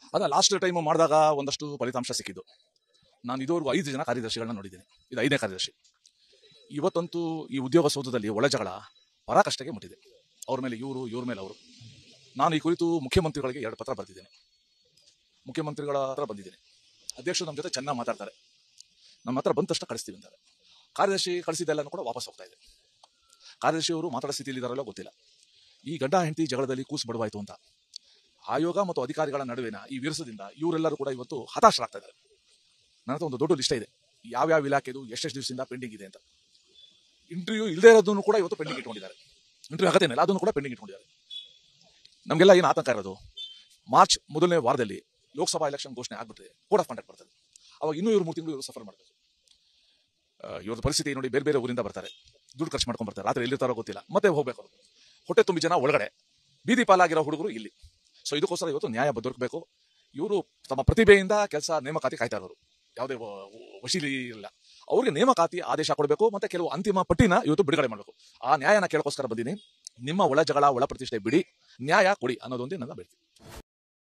ಅದ last time ಮಾಡಿದಾಗ ಒಂದಷ್ಟು ಫಲಿತಾಂಶ ಸಿಕ್ಕಿದ್ದು ನಾನು ಇದುವರೆಗೂ ಐದು ಜನ ಕಾರ್ಯದರ್ಶಿಗಳನ್ನ ನೋಡಿದ್ದೀನಿ ಇದು ಐದನೇ ಕಾರ್ಯದರ್ಶಿ ಇವತ್ತಂತೂ ಈ ಉದ್ಯೋಗ ಸೌಧದಲ್ಲಿ ಒಳ ಜಗಳ ಪರಾಕಷ್ಟಕ್ಕೆ ಮುಟ್ಟಿದೆ ಅವ್ರ ಮೇಲೆ ಇವರು ಇವ್ರ ಮೇಲೆ ಅವರು ನಾನು ಈ ಕುರಿತು ಮುಖ್ಯಮಂತ್ರಿಗಳಿಗೆ ಎರಡು ಪತ್ರ ಬರೆದಿದ್ದೇನೆ ಮುಖ್ಯಮಂತ್ರಿಗಳ ಹತ್ರ ಬಂದಿದ್ದೇನೆ ಅಧ್ಯಕ್ಷರು ನಮ್ಮ ಜೊತೆ ಚೆನ್ನಾಗಿ ಮಾತಾಡ್ತಾರೆ ನಮ್ಮ ಹತ್ರ ಬಂದ ತಕ್ಷಣ ಕಳಿಸ್ತೀವಿ ಅಂತಾರೆ ಕಾರ್ಯದರ್ಶಿ ಕಳಿಸಿದ್ದೆಲ್ಲನೂ ಕೂಡ ವಾಪಸ್ ಹೋಗ್ತಾ ಇದೆ ಕಾರ್ಯದರ್ಶಿ ಅವರು ಮಾತಾಡೋ ಸ್ಥಿತಿಯಲ್ಲಿ ಇದಾರಲ್ಲೋ ಗೊತ್ತಿಲ್ಲ ಈ ಗಂಡ ಹೆಂಡತಿ ಜಗಳದಲ್ಲಿ ಕೂಸು ಬಡವಾಯ್ತು ಅಂತ ಆಯೋಗ ಮತ್ತು ಅಧಿಕಾರಿಗಳ ನಡುವಿನ ಈ ವಿರಸದಿಂದ ಇವರೆಲ್ಲರೂ ಕೂಡ ಇವತ್ತು ಹತಾಶರಾಗ್ತಾ ಇದ್ದಾರೆ ನನ್ನ ಹತ್ರ ಒಂದು ದೊಡ್ಡ ಲಿಸ್ಟ್ ಇದೆ ಯಾವ್ಯಾವ ಇಲಾಖೆದು ಎಷ್ಟೆಷ್ಟು ದಿವಸದಿಂದ ಪೆಂಡಿಂಗ್ ಇದೆ ಅಂತ ಇಂಟರ್ವ್ಯೂ ಇಲ್ಲದೆ ಇರೋದನ್ನು ಕೂಡ ಇವತ್ತು ಪೆಂಡಿಂಗ್ ಇಟ್ಕೊಂಡಿದ್ದಾರೆ ಇಂಟರ್ವ್ಯೂ ಆಗತ್ತೇನಿಲ್ಲ ಅದನ್ನು ಕೂಡ ಪೆಂಡಿಂಗ್ ಇಟ್ಕೊಂಡಿದ್ದಾರೆ ನಮಗೆಲ್ಲ ಏನು ಆತಂಕ ಇರೋದು ಮಾರ್ಚ್ ಮೊದಲನೇ ವಾರದಲ್ಲಿ ಲೋಕಸಭಾ ಎಲೆಕ್ಷನ್ ಘೋಷಣೆ ಆಗ್ಬಿಟ್ರೆ ಕೋಡ್ ಆಫ್ ಕಾಂಡಕ್ಟ್ ಬರ್ತದೆ ಅವಾಗ ಇನ್ನೂ ಇವರು ಮೂರು ತಿಂಗಳು ಇವರು ಸಫರ್ ಮಾಡಬೇಕು ಇವ್ರದ್ದು ಪರಿಸ್ಥಿತಿ ನೋಡಿ ಬೇರೆ ಬೇರೆ ಊರಿಂದ ಬರ್ತಾರೆ ದುಡ್ಡು ಖರ್ಚು ಮಾಡ್ಕೊಂಡು ಬರ್ತಾರೆ ರಾತ್ರಿ ಎಲ್ಲಿರ್ತಾರೋ ಗೊತ್ತಿಲ್ಲ ಮತ್ತೆ ಹೋಗ್ಬೇಕು ಅವರು ಹೊಟ್ಟೆ ತುಂಬಿ ಜನ ಒಳಗಡೆ ಬೀದಿ ಪಾಲಾಗಿರೋ ಹುಡುಗರು ಇಲ್ಲಿ ಸೊ ಇದಕ್ಕೋಸ್ಕರ ಇವತ್ತು ನ್ಯಾಯ ಬದೊರಕಬೇಕು ಇವರು ತಮ್ಮ ಪ್ರತಿಭೆಯಿಂದ ಕೆಲಸ ನೇಮಕಾತಿ ಕಾಯ್ತಾ ಇರೋರು ಯಾವುದೇ ವ- ವಶೀಲಿ ಇಲ್ಲ ಅವ್ರಿಗೆ ನೇಮಕಾತಿ ಆದೇಶ ಕೊಡಬೇಕು ಮತ್ತೆ ಕೆಲವು ಅಂತಿಮ ಪಟ್ಟಿನ ಇವತ್ತು ಬಿಡುಗಡೆ ಮಾಡಬೇಕು ಆ ನ್ಯಾಯನ ಕೇಳೋಕ್ಕೋಸ್ಕರ ಬಂದೀನಿ ನಿಮ್ಮ ಒಳ ಜಗಳ ಒಳ ಪ್ರತಿಷ್ಠೆ ಬಿಡಿ ನ್ಯಾಯ ಕೊಡಿ ಅನ್ನೋದೊಂದೇ ನನ್ನ ಬೇಡಿಕೆ